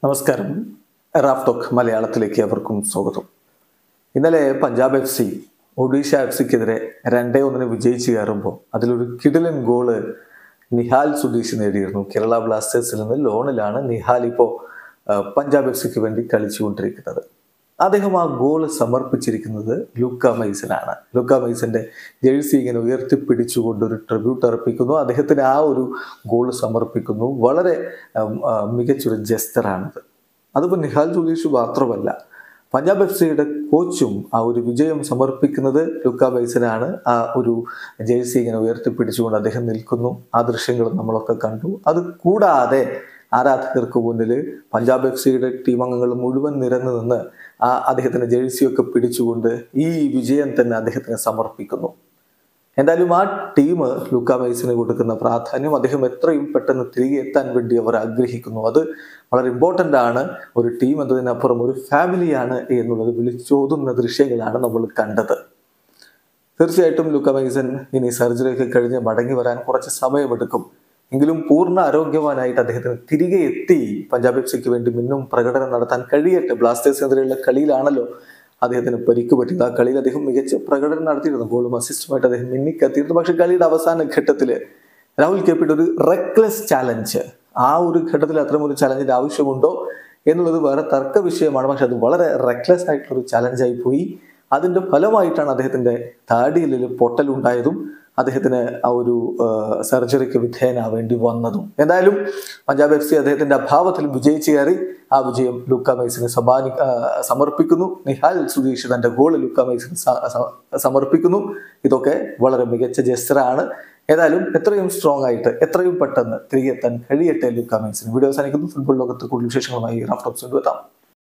നമസ്കാരം Raf talk മലയാളത്തിലേക്ക് അവർക്കും സ്വാഗതം ഇന്നലെ Punjab F C Odisha F സിക്കെതിരെ രണ്ടേ ഒന്നിന് വിജയിച്ച് കയറുമ്പോൾ അതിലൊരു കിടിലൻ ഗോള് നിഹാൽ സുധീഷ് നേടിയിരുന്നു കേരള ബ്ലാസ്റ്റേഴ്സിൽ നിന്ന് ലോണിലാണ് നിഹാൽ ഇപ്പോൾ പഞ്ചാബ് എഫ് സിക്ക് വേണ്ടി കളിച്ചുകൊണ്ടിരിക്കുന്നത് അദ്ദേഹം ആ ഗോൾ സമർപ്പിച്ചിരിക്കുന്നത് ലുക്ക മൈസനാണ് ലുക്ക മൈസന്റെ ജേഴ്സി ഇങ്ങനെ ഉയർത്തിപ്പിടിച്ചുകൊണ്ട് ഒരു ട്രിബ്യൂട്ട് അർപ്പിക്കുന്നു അദ്ദേഹത്തിന് ആ ഒരു ഗോൾ സമർപ്പിക്കുന്നു വളരെ ഉം, ആ, മികച്ചൊരു ജസ്റ്ററാണിത് അതിപ്പോൾ നിഹാൽ സുധീഷ് മാത്രമല്ല പഞ്ചാബ് എഫ് സിയുടെ കോച്ചും ആ ഒരു വിജയം സമർപ്പിക്കുന്നത് ലുക്ക ബൈസനാണ് ആ ഒരു ജേഴ്സി ഇങ്ങനെ ഉയർത്തിപ്പിടിച്ചുകൊണ്ട് അദ്ദേഹം നിൽക്കുന്നു ആ ദൃശ്യങ്ങൾ നമ്മളൊക്കെ കണ്ടു അത് കൂടാതെ ആരാധകർക്ക് മുന്നിൽ പഞ്ചാബ് എഫ് സിയുടെ ടീം അംഗങ്ങൾ മുഴുവൻ നിരന്ന് നിന്ന് ആ അദ്ദേഹത്തിന്റെ ജേഴ്സിയൊക്കെ പിടിച്ചുകൊണ്ട് ഈ വിജയം തന്നെ അദ്ദേഹത്തിന് സമർപ്പിക്കുന്നു എന്തായാലും ആ ടീം ലൂക്ക മൈസിന് കൊടുക്കുന്ന പ്രാധാന്യം അദ്ദേഹം എത്രയും പെട്ടെന്ന് തിരികെ എത്താൻ വേണ്ടി അവർ ആഗ്രഹിക്കുന്നു അത് വളരെ ഇമ്പോർട്ടൻ്റ് ആണ് ഒരു ടീം എന്നതിനപ്പുറം ഒരു ഫാമിലിയാണ് എന്നുള്ളത് വിളിച്ചോതുന്ന ദൃശ്യങ്ങളാണ് നമ്മൾ കണ്ടത് തീർച്ചയായിട്ടും ലൂക്ക മൈസൻ ഇനി സർജറിയൊക്കെ കഴിഞ്ഞ് മടങ്ങി വരാൻ കുറച്ച് സമയമെടുക്കും എങ്കിലും പൂർണ്ണ ആരോഗ്യവാനായിട്ട് അദ്ദേഹത്തിന് തിരികെ എത്തി പഞ്ചാബ് എഫ് സിക്ക് വേണ്ടി മിന്നും പ്രകടനം നടത്താൻ കഴിയട്ടെ ബ്ലാസ്റ്റേഴ്സിനെതിരെയുള്ള കളിയിലാണല്ലോ അദ്ദേഹത്തിന് പരിക്ക് പറ്റിയത് ആ കളിയിൽ അദ്ദേഹം മികച്ച പ്രകടനം നടത്തിയിരുന്നു ഗോളും അസിസ്റ്റുമായിട്ട് അദ്ദേഹം മിന്നിക്കെത്തിയിരുന്നു പക്ഷെ കളിയുടെ അവസാന ഘട്ടത്തിൽ രാഹുൽ കെപ്പിയുടെ ഒരു റെക്ലെസ് ചാലഞ്ച് ആ ഒരു ഘട്ടത്തിൽ അത്തരം ഒരു ചലഞ്ചിന്റെ ആവശ്യമുണ്ടോ എന്നുള്ളത് വേറെ തർക്ക വിഷയമാണ് പക്ഷെ അത് വളരെ റെക്ലെസ് ആയിട്ടുള്ള ഒരു ചലഞ്ചായി പോയി അതിന്റെ ഫലമായിട്ടാണ് അദ്ദേഹത്തിന്റെ താടിയിൽ പൊട്ടലുണ്ടായതും അദ്ദേഹത്തിന് ആ ഒരു സർജറിക്ക് വിധേയനാവേണ്ടി വന്നതും എന്തായാലും പഞ്ചാബ് എഫ് സി അദ്ദേഹത്തിന്റെ അഭാവത്തിൽ വിജയിച്ചു കയറി ആ വിജയം ലുക്ക മൈസിന് സമാനി ആ, സമർപ്പിക്കുന്നു നിഹാൽ സുധീഷ് തന്റെ ഗോൾ ലുക്ക മൈസിന് സ- സ- സമർപ്പിക്കുന്നു ഇതൊക്കെ വളരെ മികച്ച ജസ്റ്ററാണ് ഏതായാലും എത്രയും സ്ട്രോങ് ആയിട്ട് എത്രയും പെട്ടെന്ന് തിരികെ എത്താൻ കഴിയട്ടെ ലുക്ക മൈസിന് വീഡിയോ അവസാനിക്കുന്നു ഫുട്ബോൾ ലോകത്ത് കൂടുതൽ വിശേഷങ്ങളുമായി റാഫ്റ്റോപ്സ് എത്താം